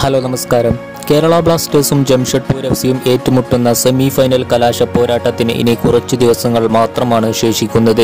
hello നമസ്കാരം Kerala ബ്ലാസ്റ്റേഴ്സും Jamshedpur F സിയും ഏറ്റുമുട്ടുന്ന semi final കലാശ പോരാട്ടത്തിന് ഇനി കുറച്ചു ദിവസങ്ങൾ മാത്രമാണ് ശേഷിക്കുന്നത്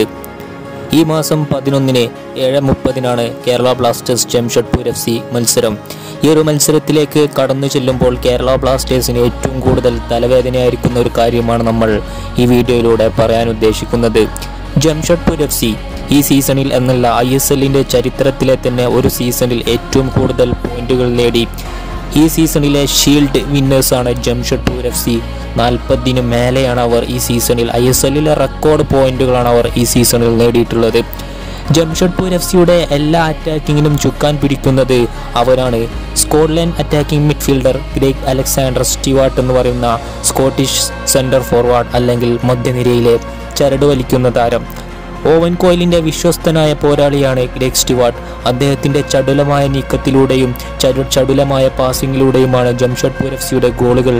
ഈ മാസം പതിനൊന്നിന് ഏഴ് മുപ്പതിനാണ് Kerala Blasters Jamshedpur F C മത്സരം ഈ ഒരു മത്സരത്തിലേക്ക് കടന്നു ചെല്ലുമ്പോൾ കേരള ബ്ലാസ്റ്റേഴ്സിന് ഏറ്റവും കൂടുതൽ തലവേദനയായിരിക്കുന്ന ഒരു കാര്യമാണ് നമ്മൾ ഈ വീഡിയോയിലൂടെ പറയാൻ ഉദ്ദേശിക്കുന്നത് ജംഷഡ്പൂർ എഫ് സി ഈ സീസണിൽ എന്നല്ല ഐ എസ് എല്ലിൻ്റെ ചരിത്രത്തിലെ തന്നെ ഒരു സീസണിൽ ഏറ്റവും കൂടുതൽ പോയിന്റുകൾ നേടി ഈ സീസണിലെ ഷീൽഡ് വിന്നേഴ്സാണ് ജംഷഡ്പൂർ എഫ് സി നാൽപ്പതിന് മേലെയാണ് അവർ ഈ സീസണിൽ ഐ എസ് എല്ലിലെ റെക്കോർഡ് പോയിന്റുകളാണ് അവർ ഈ സീസണിൽ നേടിയിട്ടുള്ളത് ജംഷഡ്പൂർ എഫ് സിയുടെ എല്ലാ അറ്റാക്കിങ്ങിനും ചുക്കാൻ പിടിക്കുന്നത് അവരാണ് Scotland attacking midfielder Greg Alexander Stewart എന്ന് പറയുന്ന സ്കോട്ടിഷ് സെൻറ്റർ ഫോർവേഡ് അല്ലെങ്കിൽ മധ്യനിരയിലെ ചരട് വലിക്കുന്ന താരം ഓവൻ കോയിലിന്റെ വിശ്വസ്തനായ പോരാളിയാണ് ഗ്രേഗ് സ്റ്റിവാർട്ട് അദ്ദേഹത്തിന്റെ ചടുലമായ നീക്കത്തിലൂടെയും ചടു ചടുലമായ പാസിങ്ങിലൂടെയുമാണ് ജംഷഡ്പൂർ എഫ് സിയുടെ ഗോളുകൾ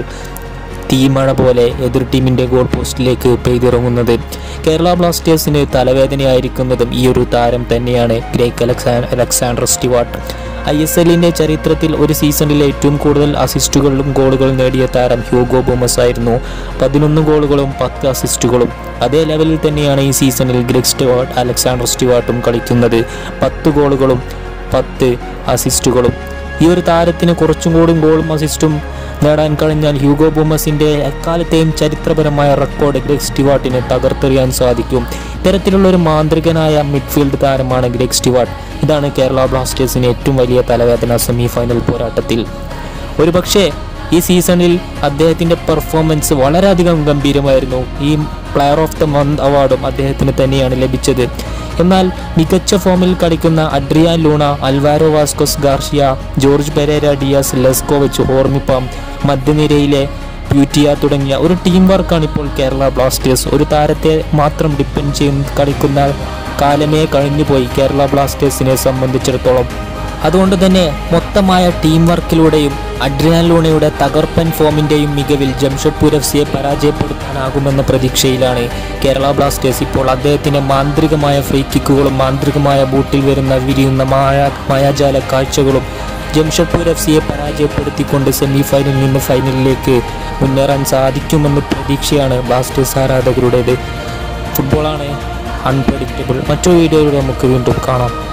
തീമഴ പോലെ എതിർ ടീമിന്റെ ഗോൾ പോസ്റ്റിലേക്ക് പെയ്തിറങ്ങുന്നത് കേരള ബ്ലാസ്റ്റേഴ്സിന് തലവേദനയായിരിക്കുന്നതും ഈ ഒരു താരം തന്നെയാണ് Greg Alexa Alexander Stewart I S എല്ലിന്റെ ചരിത്രത്തിൽ ഒരു സീസണിൽ ഏറ്റവും കൂടുതൽ അസിസ്റ്റുകളിലും ഗോളുകളും നേടിയ താരം ഹ്യൂഗോ ബോമസ് ആയിരുന്നു പതിനൊന്ന് ഗോളുകളും പത്ത് അസിസ്റ്റുകളും അതേ ലെവലിൽ തന്നെയാണ് ഈ സീസണിൽ ഗ്രെഗ് സ്റ്റിവാർട്ട് അലക്സാണ്ടർ സ്റ്റിവാർട്ടും കളിക്കുന്നത് പത്ത് ഗോളുകളും പത്ത് അസിസ്റ്റുകളും ഈ ഒരു താരത്തിന് കുറച്ചും കൂടി ഗോളും അസിസ്റ്റും നേടാൻ കഴിഞ്ഞാൽ ഹ്യൂഗോ ബോമസിന്റെ എക്കാലത്തെയും ചരിത്രപരമായ റെക്കോർഡ് ഗ്രെഗ് സ്റ്റിവാർട്ടിന് തകർത്തെറിയാൻ സാധിക്കും ഇത്തരത്തിലുള്ള ഒരു മാന്ത്രികനായ മിഡ്ഫീൽഡ് താരമാണ് ഗ്രെഗ് സ്റ്റിവാർട്ട് ഇതാണ് കേരള ബ്ലാസ്റ്റേഴ്സിന് ഏറ്റവും വലിയ തലവേദന സെമി ഫൈനൽ പോരാട്ടത്തിൽ ഒരുപക്ഷെ ഈ സീസണിൽ അദ്ദേഹത്തിൻ്റെ പെർഫോമൻസ് വളരെയധികം ഗംഭീരമായിരുന്നു ഈ പ്ലെയർ ഓഫ് ദ മന്ത് അവാർഡും അദ്ദേഹത്തിന് തന്നെയാണ് ലഭിച്ചത് എന്നാൽ മികച്ച ഫോമിൽ കളിക്കുന്ന Adrian Luna Alvaro Vazquez Garcia Jorge Pereyra Diaz Leskovic Hormipam മധ്യനിരയിലെ പ്യൂറ്റിയ തുടങ്ങിയ ഒരു ടീം വർക്കാണ് ഇപ്പോൾ കേരള ബ്ലാസ്റ്റേഴ്സ് ഒരു താരത്തെ മാത്രം ഡിപ്പെൻഡ് ചെയ്ത് കളിക്കുന്ന കാലമേ കഴിഞ്ഞുപോയി കേരള ബ്ലാസ്റ്റേഴ്സിനെ സംബന്ധിച്ചിടത്തോളം അതുകൊണ്ട് തന്നെ മൊത്തമായ ടീം വർക്കിലൂടെയും അഡ്രിയാൻ ലൂണയുടെ തകർപ്പൻ ഫോമിൻ്റെയും മികവിൽ ജംഷഡ്പൂർ എഫ് സിയെ പരാജയപ്പെടുത്താനാകുമെന്ന പ്രതീക്ഷയിലാണ് കേരള ബ്ലാസ്റ്റേഴ്സ് ഇപ്പോൾ അദ്ദേഹത്തിൻ്റെ മാന്ത്രികമായ ഫ്രീ കിക്കുകളും മാന്ത്രികമായ ബൂട്ടിൽ വരുന്ന വിരിയുന്ന മായ മായാജാല കാഴ്ചകളും ജംഷഡ്പൂർ എഫ് സിയെ പരാജയപ്പെടുത്തിക്കൊണ്ട് സെമി ഫൈനലിൽ നിന്ന് ഫൈനലിലേക്ക് മുന്നേറാൻ സാധിക്കുമെന്ന പ്രതീക്ഷയാണ് ബ്ലാസ്റ്റേഴ്സ് ആരാധകരുടേത് ഫുട്ബോളാണ് അൺപ്രഡിക്റ്റബിൾ മറ്റൊരു വീഡിയോയിലൂടെ നമുക്ക് വീണ്ടും കാണാം